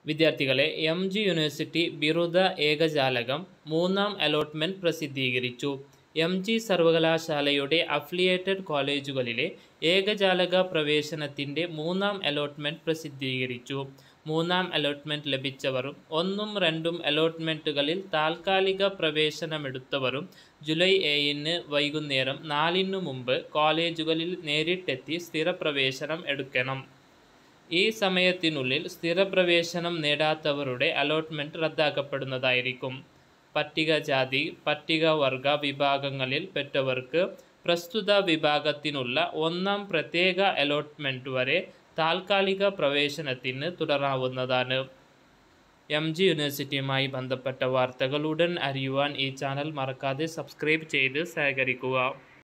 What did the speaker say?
വിദ്യാർത്ഥികളെ M G university ബിരുദ ഏകജാലകം മൂന്നാം അലോട്ട്മെൻറ്റ് പ്രസിദ്ധീകരിച്ചു എം ജി സർവകലാശാലയുടെ അഫിലിയേറ്റഡ് കോളേജുകളിലെ ഏകജാലക പ്രവേശനത്തിൻ്റെ മൂന്നാം അലോട്ട്മെൻറ്റ് പ്രസിദ്ധീകരിച്ചു മൂന്നാം അലോട്ട്മെൻറ്റ് ലഭിച്ചവരും ഒന്നും രണ്ടും അലോട്ട്മെൻറ്റുകളിൽ താൽക്കാലിക പ്രവേശനമെടുത്തവരും ജൂലൈ ഏഴിന് വൈകുന്നേരം നാലിനു മുമ്പ് കോളേജുകളിൽ നേരിട്ടെത്തി സ്ഥിരപ്രവേശനം എടുക്കണം ഈ സമയത്തിനുള്ളിൽ സ്ഥിരപ്രവേശനം നേടാത്തവരുടെ അലോട്ട്മെൻറ്റ് റദ്ദാക്കപ്പെടുന്നതായിരിക്കും പട്ടികജാതി പട്ടികവർഗ വിഭാഗങ്ങളിൽ പെട്ടവർക്ക് പ്രസ്തുത വിഭാഗത്തിനുള്ള ഒന്നാം പ്രത്യേക അലോട്ട്മെൻറ്റ് വരെ താൽക്കാലിക പ്രവേശനത്തിന് തുടരാവുന്നതാണ് എം ജി യൂണിവേഴ്സിറ്റിയുമായി ബന്ധപ്പെട്ട വാർത്തകൾ ഉടൻ അറിയുവാൻ ഈ ചാനൽ മറക്കാതെ സബ്സ്ക്രൈബ് ചെയ്ത് സഹകരിക്കുക